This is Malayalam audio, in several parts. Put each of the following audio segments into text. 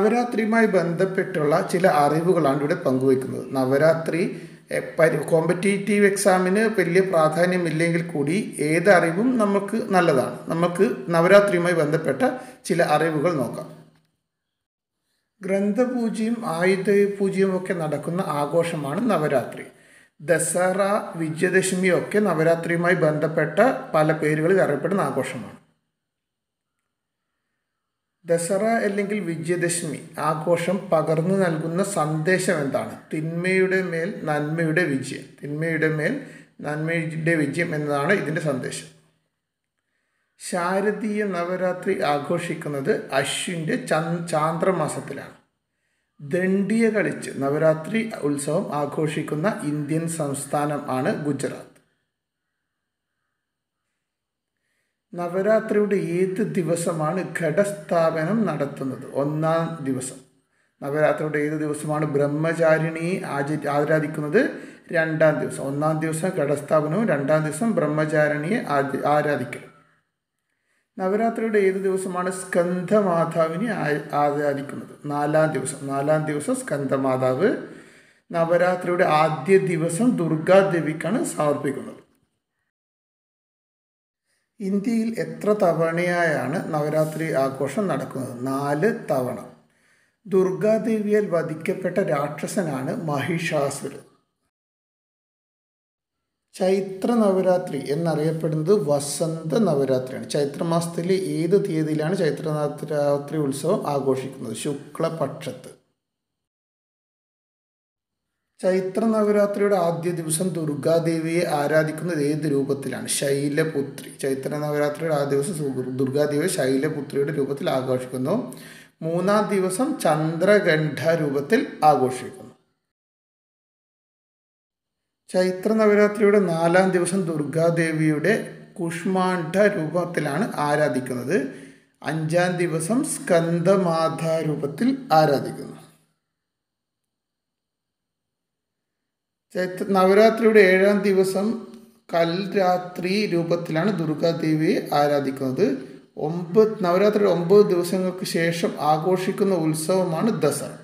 നവരാത്രിയുമായി ബന്ധപ്പെട്ടുള്ള ചില അറിവുകളാണ് ഇവിടെ പങ്കുവയ്ക്കുന്നത് നവരാത്രി എ, പരി കോമ്പറ്റേറ്റീവ് എക്സാമിന് വലിയ പ്രാധാന്യമില്ലെങ്കിൽ കൂടി ഏത് അറിവും നമുക്ക് നല്ലതാണ് നമുക്ക് നവരാത്രിയുമായി ബന്ധപ്പെട്ട ചില അറിവുകൾ നോക്കാം ഗ്രന്ഥപൂജയും ആയുധ പൂജയും ഒക്കെ നടക്കുന്ന ആഘോഷമാണ് നവരാത്രി ദസറ വിജയദശമിയും ഒക്കെ നവരാത്രിയുമായി ബന്ധപ്പെട്ട പല പേരുകളിൽ അറിയപ്പെടുന്ന ആഘോഷമാണ് ദസറ അല്ലെങ്കിൽ വിജയദശമി ആഘോഷം പകർന്നു നൽകുന്ന സന്ദേശം എന്താണ് തിന്മയുടെ മേൽ നന്മയുടെ വിജയം തിന്മയുടെ മേൽ നന്മയുടെ വിജയം എന്നതാണ് ഇതിൻ്റെ സന്ദേശം ശാരദീയ നവരാത്രി ആഘോഷിക്കുന്നത് അശ്വിൻ്റെ ചന്ദ് ചാന്ദ്രമാസത്തിലാണ് ദണ്ഡിയ കളിച്ച് നവരാത്രി ഉത്സവം ആഘോഷിക്കുന്ന ഇന്ത്യൻ സംസ്ഥാനം ആണ് ഗുജറാത്ത് നവരാത്രിയുടെ ഏത് ദിവസമാണ് ഘടസ്ഥാപനം നടത്തുന്നത് ഒന്നാം ദിവസം നവരാത്രിയുടെ ഏത് ദിവസമാണ് ബ്രഹ്മചാരിണി ആച ആരാധിക്കുന്നത് രണ്ടാം ദിവസം ഒന്നാം ദിവസം ഘടസ്ഥാപനവും രണ്ടാം ദിവസം ബ്രഹ്മചാരിണിയെ ആച- ആരാധിക്കലും നവരാത്രിയുടെ ഏത് ദിവസമാണ് സ്കന്ധമാതാവിനെ ആ- ആരാധിക്കുന്നത് നാലാം ദിവസം നാലാം ദിവസം സ്കന്ധമാതാവ് നവരാത്രിയുടെ ആദ്യ ദിവസം ദുർഗാദേവിക്കാണ് സമർപ്പിക്കുന്നത് ഇന്ത്യയിൽ എത്ര തവണയായാണ് നവരാത്രി ആഘോഷം നടക്കുന്നത് നാല് തവണ ദുർഗാദേവിയാൽ വധിക്കപ്പെട്ട രാക്ഷസനാണ് മഹിഷാസുരൻ ചൈത്ര നവരാത്രി എന്നറിയപ്പെടുന്നത് വസന്ത നവരാത്രിയാണ് ചൈത്രമാസത്തിലെ ഏത് തീയതിയിലാണ് ചൈത്ര നവരാത്രി ഉത്സവം ആഘോഷിക്കുന്നത് ശുക്ലപക്ഷത്ത് ചൈത്ര നവരാത്രിയുടെ ആദ്യ ദിവസം ദുർഗാദേവിയെ ആരാധിക്കുന്നത് ഏത് രൂപത്തിലാണ് ശൈലപുത്രി ചൈത്ര നവരാത്രിയുടെ ആദ്യ ദിവസം സു- ദുർഗാദേവിയെ ശൈലപുത്രിയുടെ രൂപത്തിൽ ആഘോഷിക്കുന്നു മൂന്നാം ദിവസം ചന്ദ്രഗണ്ഠ രൂപത്തിൽ ആഘോഷിക്കുന്നു ചൈത്ര നവരാത്രിയുടെ നാലാം ദിവസം ദുർഗാദേവിയുടെ കുഷ്മാണ്ഡ രൂപത്തിലാണ് ആരാധിക്കുന്നത് അഞ്ചാം ദിവസം സ്കന്ദമാധ രൂപത്തിൽ ആരാധിക്കുന്നു ചൈത്ര നവരാത്രിയുടെ ഏഴാം ദിവസം കൽരാത്രി രൂപത്തിലാണ് ദുർഗാദേവിയെ ആരാധിക്കുന്നത് ഒമ്പത് നവരാത്രിയുടെ ഒമ്പത് ദിവസങ്ങൾക്ക് ശേഷം ആഘോഷിക്കുന്ന ഉത്സവമാണ് ദസറ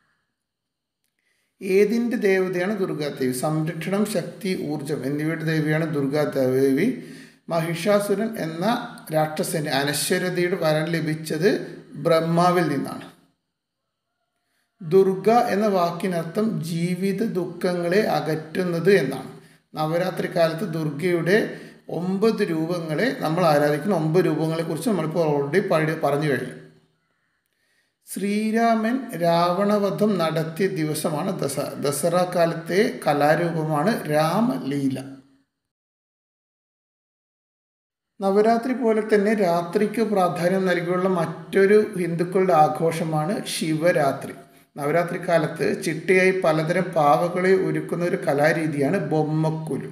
ഏതിൻ്റെ ദേവതയാണ് ദുർഗാദേവി സംരക്ഷണം ശക്തി ഊർജം എന്നിവയുടെ ദേവിയാണ് ദുർഗാദേവി മഹിഷാസുരൻ എന്ന രാക്ഷസന് അനശ്വരതയുടെ വരം ലഭിച്ചത് ബ്രഹ്മാവിൽ നിന്നാണ് ദുർഗ എന്ന വാക്കിനർത്ഥം ജീവിത ദുഃഖങ്ങളെ അകറ്റുന്നത് എന്നാണ് നവരാത്രി കാലത്ത് ദുർഗയുടെ ഒമ്പത് രൂപങ്ങളെ നമ്മൾ ആരാധിക്കുന്ന ഒമ്പത് രൂപങ്ങളെക്കുറിച്ച് നമ്മളിപ്പോൾ ഓൾറെഡി പഴയ പറഞ്ഞു കഴിഞ്ഞു ശ്രീരാമൻ രാവണവധം നടത്തിയ ദിവസമാണ് ദസ ദസറ കാലത്തെ കലാരൂപമാണ് രാമലീല നവരാത്രി പോലെ തന്നെ രാത്രിക്ക് പ്രാധാന്യം നൽകിയുള്ള മറ്റൊരു ഹിന്ദുക്കളുടെ ആഘോഷമാണ് ശിവരാത്രി നവരാത്രി കാലത്ത് ചിട്ടയായി പലതരം പാവകളെ ഒരുക്കുന്ന ഒരു കലാരീതിയാണ് ബൊമ്മക്കുലു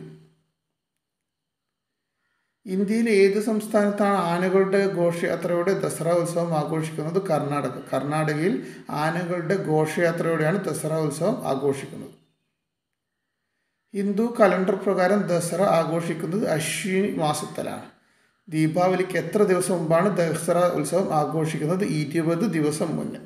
ഇന്ത്യയിലെ ഏത് സംസ്ഥാനത്താണ് ആനകളുടെ ഘോഷയാത്രയുടെ ദസറ ഉത്സവം ആഘോഷിക്കുന്നത് കർണാടക കർണാടകയിൽ ആനകളുടെ ഘോഷയാത്രയോടെയാണ് ദസറ ഉത്സവം ആഘോഷിക്കുന്നത് ഹിന്ദു കലണ്ടർ പ്രകാരം ദസറ ആഘോഷിക്കുന്നത് അശ്വിനി മാസത്തിലാണ് ദീപാവലിക്ക് എത്ര ദിവസം മുമ്പാണ് ദസറ ഉത്സവം ആഘോഷിക്കുന്നത് ഇരുപത് ദിവസം മുന്നേ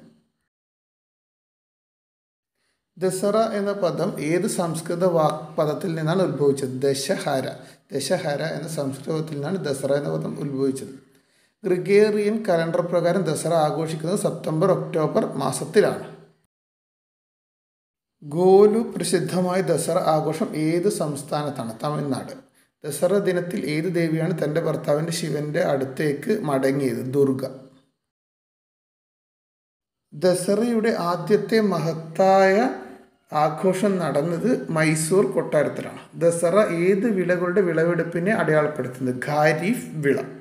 ദസറ എന്ന പദം ഏത് സംസ്കൃത വാക് പദത്തിൽ നിന്നാണ് ഉത്ഭവിച്ചത് ദശഹര ദശഹര എന്ന സംസ്കൃതത്തിൽ നിന്നാണ് ദസറ എന്ന പദം ഉത്ഭവിച്ചത് ഗ്രിഗേറിയൻ കലണ്ടർ പ്രകാരം ദസറ ആഘോഷിക്കുന്നത് സെപ്റ്റംബർ ഒക്ടോബർ മാസത്തിലാണ് ഗോലു പ്രസിദ്ധമായ ദസറ ആഘോഷം ഏത് സംസ്ഥാനത്താണ് തമിഴ്നാട് ദസറ ദിനത്തിൽ ഏത് ദേവിയാണ് തൻ്റെ ഭർത്താവിൻ്റെ ശിവന്റെ അടുത്തേക്ക് മടങ്ങിയത് ദുർഗ ദസറയുടെ ആദ്യത്തെ മഹത്തായ ആഘോഷം നടന്നത് മൈസൂർ കൊട്ടാരത്തിലാണ് ദസറ ഏത് വിളകളുടെ വിളവെടുപ്പിനെ അടയാളപ്പെടുത്തുന്നത് ഖാരീഫ് വിള